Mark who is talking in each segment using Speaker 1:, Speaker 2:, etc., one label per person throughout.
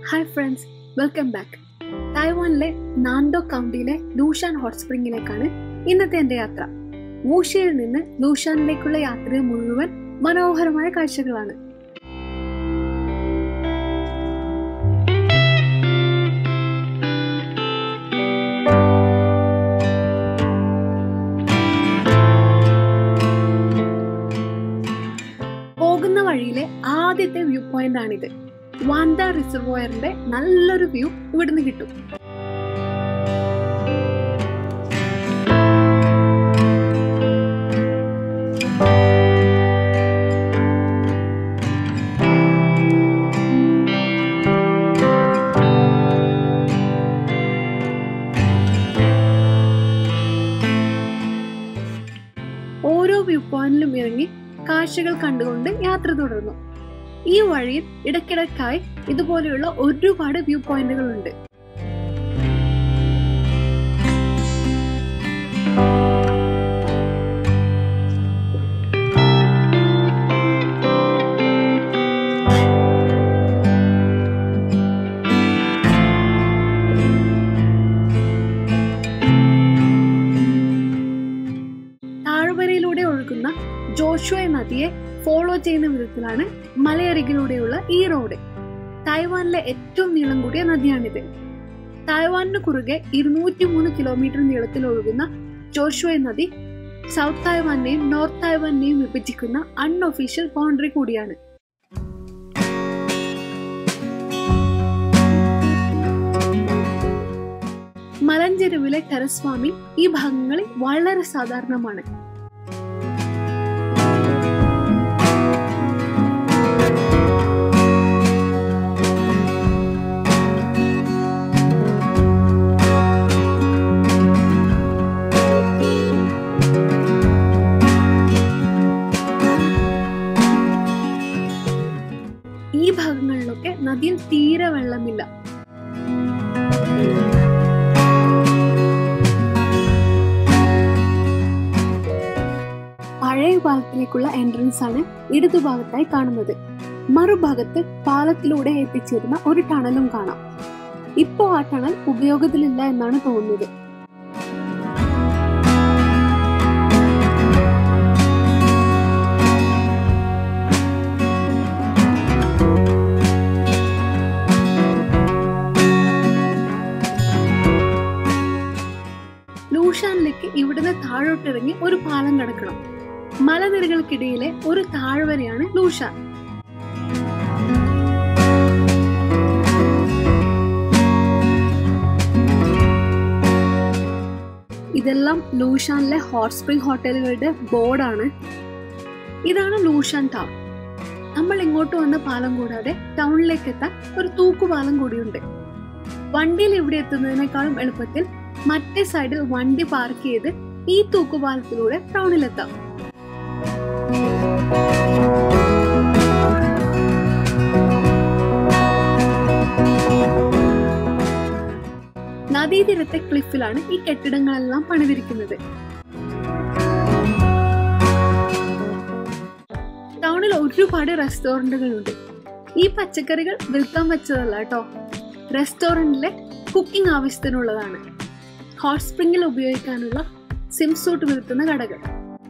Speaker 1: hi friends welcome back തായ്വാനിലെ Nantou കൗണ്ടിയിലെ Lushan hot സ്പ്രിംഗിലേക്കാണ് ഇന്നത്തെ എൻ്റെ യാത്ര വൂഷയിൽ നിന്ന് ലൂഷാനിലേക്കുള്ള യാത്ര മുഴുവൻ മനോഹരമായ കാഴ്ചകളാണ് പോകുന്ന വഴിയിലെ ആദ്യത്തെ വ്യൂ പോയിന്റ് ആണിത് വാൻഡ റിസർവോയറിന്റെ നല്ലൊരു വ്യൂ ഇവിടുന്ന് കിട്ടും ഓരോ വ്യൂ പോയിന്റിലും ഇറങ്ങി കാഴ്ചകൾ കണ്ടുകൊണ്ട് യാത്ര തുടർന്നു ഈ വഴിയിൽ ഇടയ്ക്കിടയ്ക്കായി ഇതുപോലെയുള്ള ഒരുപാട് വ്യൂ പോയിന്റുകളുണ്ട് താഴ്വരയിലൂടെ ഒഴുകുന്ന ജോഷുവ നദിയെ ഫോളോ ചെയ്യുന്ന വിധത്തിലാണ് മലയരികിലൂടെയുള്ള ഈ റോഡ് തായ്വാനിലെ ഏറ്റവും നീളം കൂടിയ നദിയാണിത് തായ്വാനിന് കുറുകെ ഇരുന്നൂറ്റി മൂന്ന് കിലോമീറ്റർ നീളത്തിൽ ഒഴുകുന്ന ജോഷുവ നദി സൗത്ത് തായ്വാനെയും നോർത്ത് തായ്വാനെയും വിഭജിക്കുന്ന അൺഒഫീഷ്യൽ ബൗണ്ടറി കൂടിയാണ് മലഞ്ചെരുവിലെ ടെറസ് ഫാമിംഗ് ഈ ഭാഗങ്ങളിൽ വളരെ സാധാരണമാണ് ഈ ഭാഗങ്ങളിലൊക്കെ നദിയിൽ തീരെ വെള്ളമില്ല പഴയ പാലത്തിലേക്കുള്ള എൻട്രൻസ് ആണ് ഇടതുഭാഗത്തായി കാണുന്നത് മറുഭാഗത്ത് പാലത്തിലൂടെ എത്തിച്ചേരുന്ന ഒരു ടണലും കാണാം ഇപ്പോ ആ ടണൽ ഉപയോഗത്തിലില്ല എന്നാണ് തോന്നുന്നത് ലൂഷാനിലേക്ക് ഇവിടുന്ന് താഴോട്ടിറങ്ങി ഒരു പാലം കടക്കണം മലനിരകൾക്കിടയിലെ ഒരു താഴ്വരയാണ് ലൂഷാൻ ഇതെല്ലാം ലൂഷാനിലെ ഹോട്ട് സ്പ്രിംഗ് ഹോട്ടലുകളുടെ ബോർഡാണ് ഇതാണ് ലൂഷാൻ ടൗൺ നമ്മൾ ഇങ്ങോട്ട് വന്ന പാലം കൂടാതെ ടൗണിലേക്ക് എത്താൻ ഒരു തൂക്കുപാലം കൂടിയുണ്ട് വണ്ടിയിൽ ഇവിടെ എത്തുന്നതിനേക്കാളും എളുപ്പത്തിൽ മറ്റേ സൈഡിൽ വണ്ടി പാർക്ക് ചെയ്ത് ഈ തൂക്കുപാലത്തിലൂടെ ടൗണിലെത്താം നദീതീരത്തെ ക്ലിഫിലാണ് ഈ കെട്ടിടങ്ങളെല്ലാം പണിതിരിക്കുന്നത് ടൗണിൽ ഒരുപാട് റെസ്റ്റോറന്റുകളുണ്ട് ഈ പച്ചക്കറികൾ വിൽക്കാൻ വെച്ചതല്ല കേട്ടോ റെസ്റ്റോറന്റിലെ കുക്കിംഗ് ആവശ്യത്തിനുള്ളതാണ് ഹോട്ട് സ്പ്രിംഗിൽ ഉപയോഗിക്കാനുള്ള സിം സൂട്ട് വിൽക്കുന്ന കടകൾ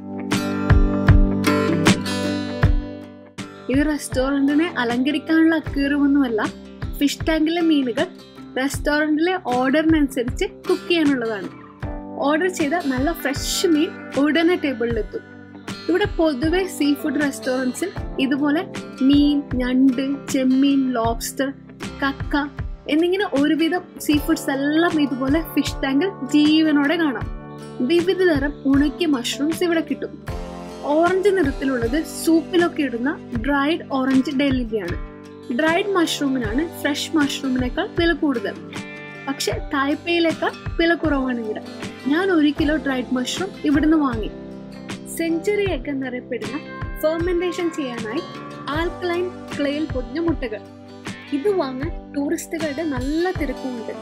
Speaker 1: ഇത് റെസ്റ്റോറന്റിനെ അലങ്കരിക്കാനുള്ള അക്വേറിയമൊന്നുമല്ല ഫിഷ് ടാങ്കിലെ മീനുകൾ റെസ്റ്റോറന്റിലെ ഓർഡറിനനുസരിച്ച് കുക്ക് ചെയ്യാനുള്ളതാണ് ഓർഡർ ചെയ്ത നല്ല ഫ്രഷ് മീൻ ഉടനെ ടേബിളിലെത്തും ഇവിടെ പൊതുവെ സീ ഫുഡ് റെസ്റ്റോറൻറ്റ്സിൽ ഇതുപോലെ മീൻ ഞണ്ട് ചെമ്മീൻ ലോബ്സ്റ്റർ കക്ക എന്നിങ്ങനെ ഒരുവിധം സീ ഫുഡ്സ് എല്ലാം ഇതുപോലെ ഫിഷ് ടാങ്കിൽ ജീവനോടെ കാണാം വിവിധ തരം ഉണക്കിയ മഷ്റൂംസ് ഇവിടെ കിട്ടും ഓറഞ്ച് നിറത്തിലുള്ളത് സൂപ്പിലൊക്കെ ഇടുന്ന ഡ്രൈഡ് ഓറഞ്ച് ഡെലിയാണ് ഡ്രൈഡ് മഷ്റൂമിനാണ് ഫ്രഷ് മഷ്റൂമിനേക്കാൾ വില കൂടുതൽ പക്ഷെ തായ്പേയിലേക്കാൾ വില കുറവാണ് ഇവിടെ ഞാൻ ഒരു കിലോ ഡ്രൈഡ് മഷ്റൂം ഇവിടുന്ന് വാങ്ങി സെഞ്ചുറി എഗ് എന്നറിയപ്പെടുന്ന ഫെർമെന്റേഷൻ ചെയ്യാനായി ആൽക്കലൈൻ ക്ലേയിൽ പൊതിഞ്ഞ മുട്ടകൾ ഇത് വാങ്ങാൻ ടൂറിസ്റ്റുകളുടെ നല്ല തിരക്കുമുണ്ട്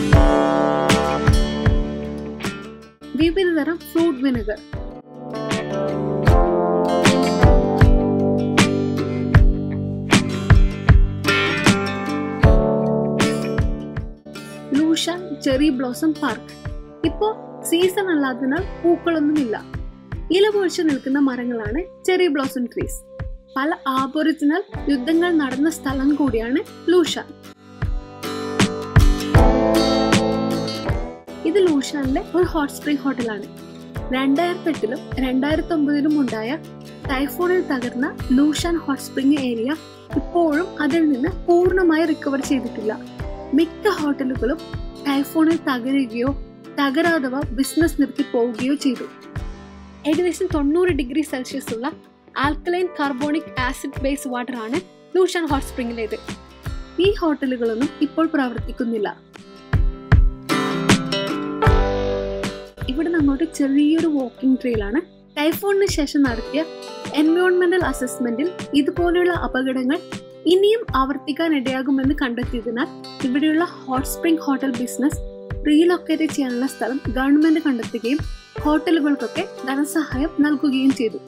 Speaker 1: വിവിധ തരം fruit vinegar Lushan cherry blossom park ഇപ്പോ സീസൺ അല്ലാത്തതിനാൽ പൂക്കളൊന്നുമില്ല ഇല പൊഴിച്ചു നിൽക്കുന്ന മരങ്ങളാണ് ചെറി ബ്ലോസം ട്രീസ് പല ആബോറിജിനൽ യുദ്ധങ്ങൾ നടന്ന സ്ഥലം കൂടിയാണ് ലൂഷാൻ ഇത് ലൂഷാനിലെ ഒരു ഹോട്ട് സ്പ്രിംഗ് ഹോട്ടലാണ് രണ്ടായിരത്തി എട്ടിലും രണ്ടായിരത്തി ഒമ്പതിലും ഉണ്ടായ ടൈഫോണിൽ തകർന്ന ലൂഷാൻ ഹോട്ട് സ്പ്രിംഗ് ഏരിയ ഇപ്പോഴും അതിൽ നിന്ന് പൂർണ്ണമായി റിക്കവർ ചെയ്തിട്ടില്ല മിക്ക ഹോട്ടലുകളും ടൈഫോണിൽ തകരുകയോ തകരാതവ ബിസിനസ് നിർത്തി പോവുകയോ ചെയ്തു ഏകദേശം തൊണ്ണൂറ് ഡിഗ്രി സെൽഷ്യസ് ഉള്ള alkaline carbonic acid base water ആണ് ലൂഷാൻ ഹോട്ട് സ്പ്രിംഗിലേത് ഈ ഹോട്ടലുകളൊന്നും ഇപ്പോൾ പ്രവർത്തിക്കുന്നില്ല ഇവിടെ അങ്ങോട്ട് ചെറിയൊരു വാക്കിംഗ് ട്രെയിലാണ് ടൈഫോണിന് ശേഷം നടത്തിയ എൻവയോൺമെന്റൽ അസസ്മെന്റിൽ ഇതുപോലെയുള്ള അപകടങ്ങൾ ഇനിയും ആവർത്തിക്കാൻ ഇടയാകുമെന്ന് കണ്ടെത്തിയതിനാൽ ഇവിടെയുള്ള hot spring hotel business relocate ചെയ്യാനുള്ള സ്ഥലം ഗവൺമെന്റ് കണ്ടെത്തുകയും ഹോട്ടലുകൾക്കൊക്കെ ധനസഹായം നൽകുകയും ചെയ്തു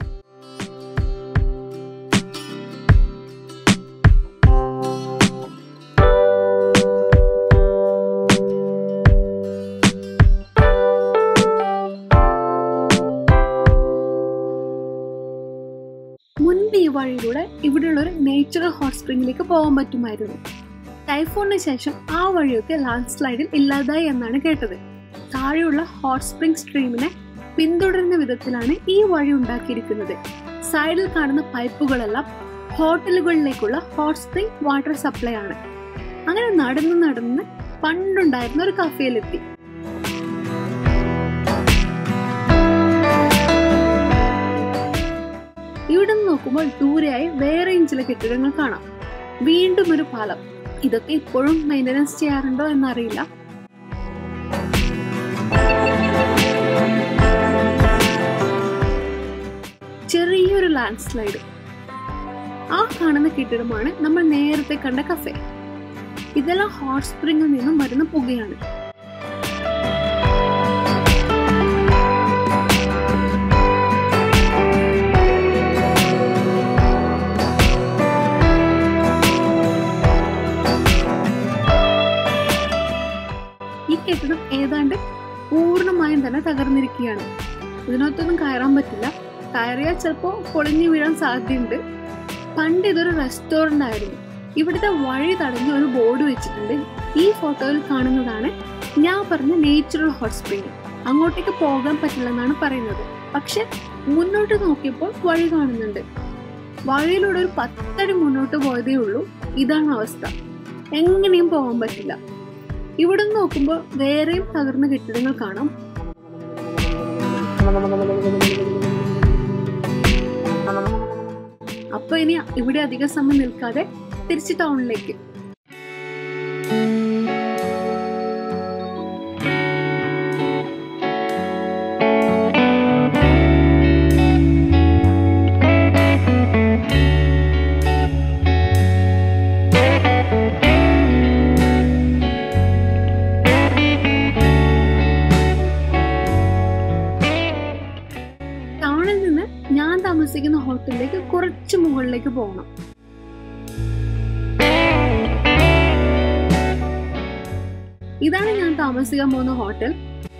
Speaker 1: മുൻപ് ഈ വഴിയിലൂടെ ഇവിടെയുള്ള ഒരു നേച്ചുറൽ ഹോട്ട് സ്പ്രിംഗിലേക്ക് പോകാൻ പറ്റുമായിരുന്നു ടൈഫോണിന് ശേഷം ആ വഴിയൊക്കെ ലാൻഡ് സ്ലൈഡിൽ ഇല്ലാതായി എന്നാണ് കേട്ടത് താഴെയുള്ള ഹോട്ട് സ്പ്രിംഗ് സ്ട്രീമിനെ പിന്തുടരുന്ന വിധത്തിലാണ് ഈ വഴി ഉണ്ടാക്കിയിരിക്കുന്നത് സൈഡിൽ കാണുന്ന പൈപ്പുകളെല്ലാം ഹോട്ടലുകളിലേക്കുള്ള ഹോട്ട് സ്പ്രിംഗ് വാട്ടർ സപ്ലൈ ആണ് അങ്ങനെ നടന്ന് നടന്ന് പണ്ടുണ്ടായിരുന്ന ഒരു കഫേയിലെത്തി ഇവിടെ നിന്ന് നോക്കുമ്പോൾ ദൂരെയായി വേറെയും ചില കെട്ടിടങ്ങൾ കാണാം വീണ്ടും ഒരു പാലം ഇതൊക്കെ ഇപ്പോഴും മെയിൻ്റനൻസ് ചെയ്യാറുണ്ടോ എന്നറിയില്ല ചെറിയൊരു ലാൻഡ് സ്ലൈഡ് ആ കാണുന്ന കെട്ടിടമാണ് നമ്മൾ നേരത്തെ കണ്ട കഫേ ഇതെല്ലാം ഹോട്ട് സ്പ്രിംഗിൽ നിന്നും വരുന്ന പുകയാണ് ഈ കെട്ടിടം ഏതാണ്ട് പൂർണ്ണമായും തന്നെ തകർന്നിരിക്കുകയാണ് ഇതിനകത്തൊന്നും കയറാൻ പറ്റില്ല കയറിയാൽ ചിലപ്പോൾ പൊളിഞ്ഞു വീഴാൻ സാധ്യതയുണ്ട് പണ്ട് ഇതൊരു റെസ്റ്റോറൻ്റ് ആയിരുന്നു ഇവിടുത്തെ വഴി തടഞ്ഞ് ഒരു ബോർഡ് വെച്ചിട്ടുണ്ട് ഈ ഫോട്ടോയിൽ കാണുന്നതാണ് ഞാൻ പറഞ്ഞ നേച്ചുറൽ ഹോട്ട് സ്പ്രിംഗ് അങ്ങോട്ടേക്ക് പോകാൻ പറ്റില്ലെന്നാണ് പറയുന്നത് പക്ഷെ മുന്നോട്ട് നോക്കിയപ്പോൾ വഴി കാണുന്നുണ്ട് വഴിയിലൂടെ ഒരു പത്തടി മുന്നോട്ട് പോയതേ ഉള്ളൂ ഇതാണ് അവസ്ഥ എങ്ങനെയും പോകാൻ പറ്റില്ല ഇവിടെ നിന്ന് നോക്കുമ്പോൾ വേറെയും തകർന്ന കെട്ടിടങ്ങൾ കാണാം അപ്പൊ ഇനി ഇവിടെ അധിക സമയം നിൽക്കാതെ തിരിച്ച് ടൗണിലേക്ക് ടൗണിൽ നിന്ന് ഞാൻ താമസിക്കുന്ന ഹോട്ടലിലേക്ക് കുറച്ച് മുകളിലേക്ക് പോകണം ഇതാണ് ഞാൻ താമസിക്കാൻ പോകുന്ന ഹോട്ടൽ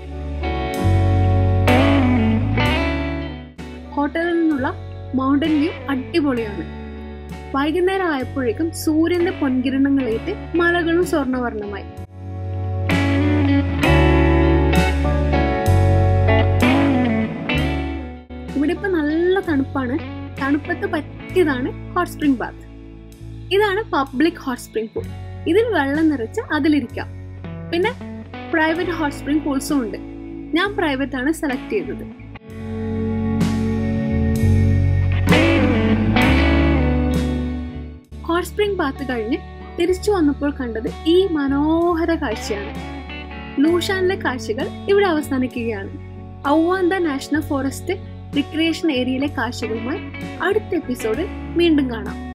Speaker 1: ഹോട്ടലിൽ നിന്നുള്ള മൗണ്ടൻ വ്യൂ അടിപൊളിയാണ് വൈകുന്നേരം ആയപ്പോഴേക്കും സൂര്യന്റെ പൊൻകിരണങ്ങളേറ്റ് മലകളും സ്വർണ്ണവർണ്ണമായി ഇവിടെ ഇപ്പൊ നല്ല തണുപ്പാണ് തണുപ്പത്ത് പറ്റിയതാണ് ഹോട്ട് സ്പ്രിംഗ് ബാത്ത് ഇതാണ് പബ്ലിക് ഹോട്ട് സ്പ്രിംഗ് പൂൾ ഇതിൽ വെള്ളം നിറച്ച് അതിലിരിക്കാം പിന്നെ പ്രൈവറ്റ് ഹോട്ട് സ്പ്രിംഗ് പൂൾസും ഉണ്ട് ഞാൻ പ്രൈവറ്റ് ആണ് സെലക്ട് ചെയ്തത് ഹോട്ട് സ്പ്രിംഗ് ബാത്ത് കഴിഞ്ഞ് തിരിച്ചു വന്നപ്പോൾ കണ്ടത് ഈ മനോഹര കാഴ്ചയാണ് ലൂഷാനിലെ കാഴ്ചകൾ ഇവിടെ അവസാനിക്കുകയാണ് ഔവാന്ത നാഷണൽ ഫോറസ്റ്റ് റിക്രിയേഷൻ ഏരിയയിലെ കാഴ്ചകളുമായി അടുത്ത എപ്പിസോഡിൽ വീണ്ടും കാണാം